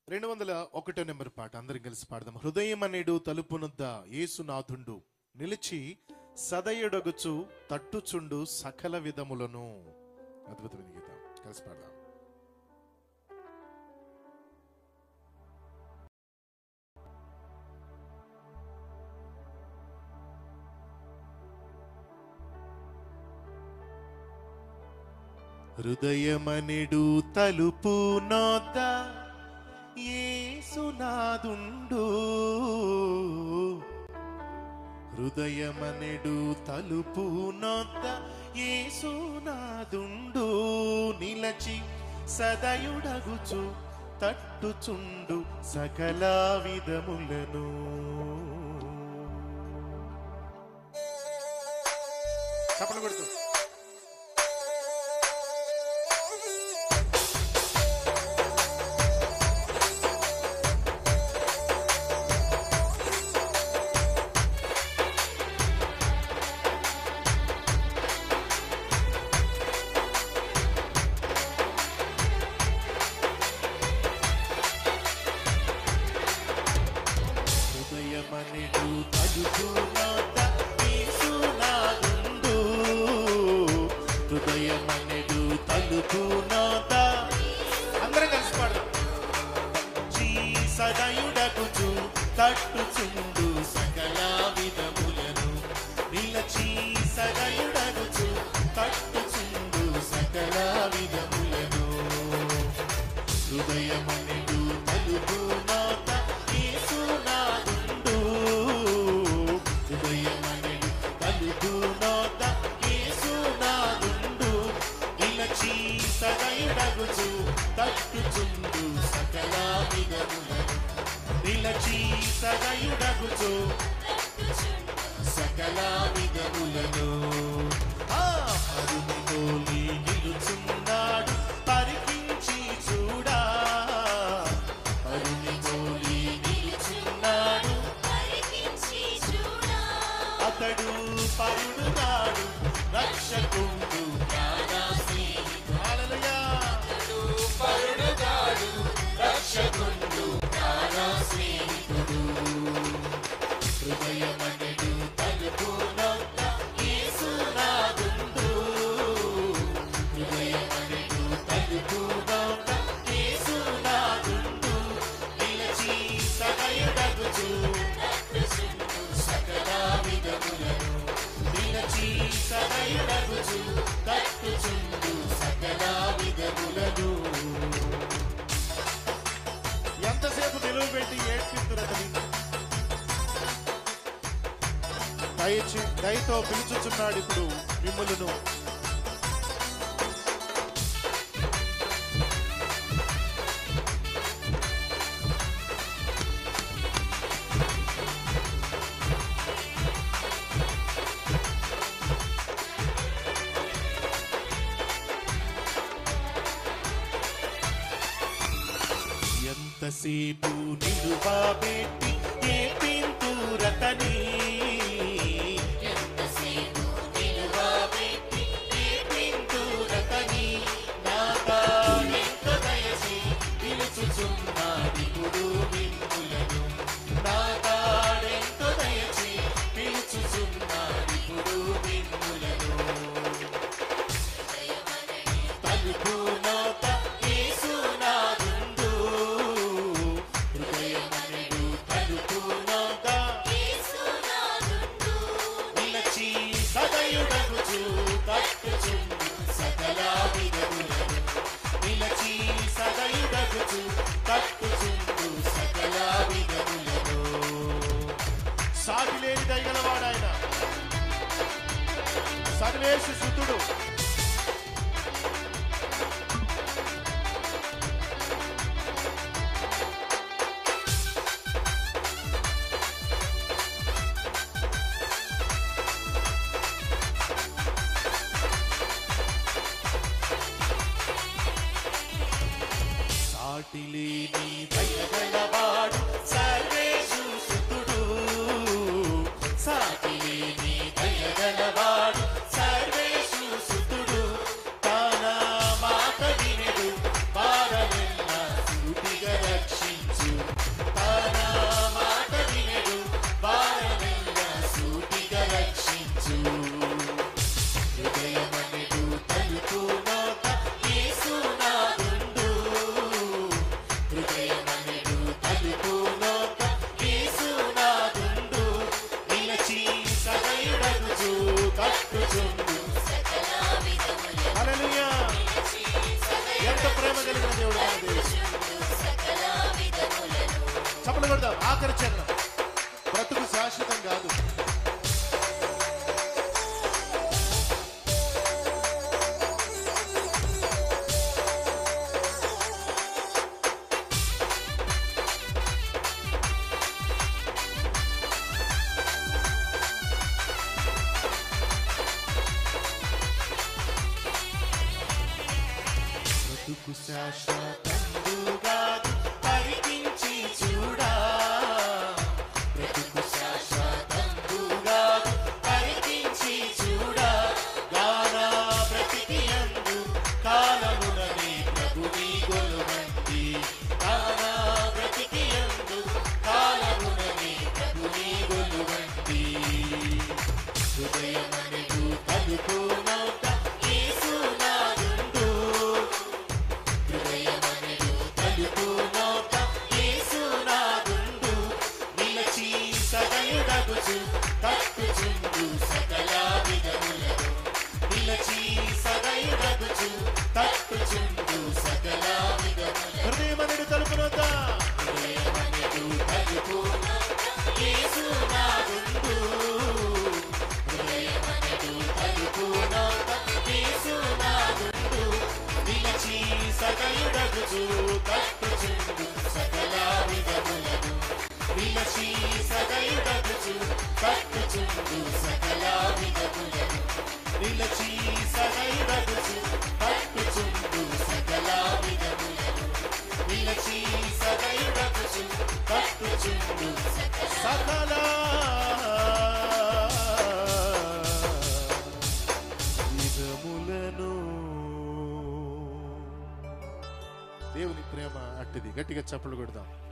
రెండు వందల ఒకటో నెంబర్ పాట అందరం కలిసి పాడదాం హృదయం అనేడు తలుపునొద్ద యేసునాథుండు నిలిచి సదయుడగుచు తట్టుచుండు సకల విధములను అద్భుతమైన గీతం కలిసి పాడదాం హృదయమనెడు తలుపు నోద్ద యేసునాదుండు హృదయమనెడు తలుపు నోద్ద యేసునాదుండు నిలచి సదయుడగుచు తట్టుచుండు సకల విధములను చప్పలు కొడుతూ హృదయమనెడు తలుపు నాద యేసునాదుండు హృదయమనెడు తలుపు నాద అందరం కలిసి పాడదాం జీ సదయుడకుచు తట్టుచుండు సకల విధములను నిలచి సదయుడకుచు తట్టుచుండు సకల విధములను హృదయమనెడు తలుపు నాద యేసునాదుండు హృదయమనెడు తలుపు నాద యేసునాదుండు నిలచి సదయుడగుచు తట్టుచుండు సకల విధములను నిలచి సదయుడగుచు సకల విధములను ఆ పరునిలోని నిలుచున్నాడు పరికించి చూడా పరునిలోని నిలుచున్నాడు అతడు పరుడుగాడు రక్షకుండు ప్రాణాశ్రీయుడు. హల్లెలూయా. పరుడుగాడు రక్షకుండు ప్రాణాశ్రీయుడు. హృదయమనెడు తలుపు నొక్క యేసునాథుండు. హృదయమనెడు తలుపు నొక్క యేసునాథుండు. నిలిచి సదయుడగుచు సకల విధములను నిలచి సదయుడగుచు తట్టుచుండు సకల విధములను ఎంతసేపు నిలువ పెట్టి ఏడ్పిస్తున్నదని దయచి దయతో పిలుచుచున్నాడు ఇప్పుడు మిమ్ములను ఎంతసేపు నిలువబెట్టి ఏ పింతురతని ఎంతసేపు నిలువబెట్టి ఏ పింతురతని నా తానెంత దయచి పిలుచుచున్నాడిప్పుడు మిమ్ములను నా తాడెంత దయచి పిలుచుచున్నాడిప్పుడు మిమ్ములను తలుపు నోత యేసునాథుండు. హృదయమనెడు తలుపు నోత నిలచి సదయుడగుచు తట్టుచుండు సకల విధములను. నిలచి సదయుడగుచు తట్టుచుండు సకల విధములను. సాటిలేని దయగలవాడాయన సర్వేశు సుతుడు సాటిలేని దయగలవాడు సర్వేశు సుతుడు సాటిలేని దయగలవాడు సర్వేశు సుతుడు తాన మాట వినడు పారవెల్ల సూటిగా రక్షించు ఆఖరి చరణం బ్రతుకు శాశ్వతం కాదు బ్రతుకు శాశ్వతంబు కాదు పరికించి చూడా బ్రతుకు శాశ్వతంబు కాదు పరికించి చూడా గానా బ్రతికి అందు కాలమునని ప్రభుని గొలువండి గానా బ్రతికి అందు కాలమునని ప్రభుని గొలువండి హృదయమనెడు తలుపు నౌక యేసునాదుండు హృదయమనెడు తలుపు నౌక యేసునాదుండు నిలచి సదయుడగుచు తట్టుచుండు సకల విధములను నిలచి సదయుడగుచు తట్టుచుండు సకల విధములను హృదయమనెడు తలుపు నౌక హృదయమనెడు తలుపు నౌక యేసునాదుండు హృదయమనెడు తలుపు నౌక యేసునాదుండు నిలచి సకయుడగుచు తట్టుచుండు సకల విధములను నిలచి సకయుడగుచు తట్టుచుండు సకల విధములను నిలచి సకయుడగుచు తట్టుచుండు సకల విధములను నిలచి సకయుడగుచు తట్టుచుండు సకల విధములను దేవుని ప్రేమ అట్టిది గట్టిగా చప్పలు కొడదాం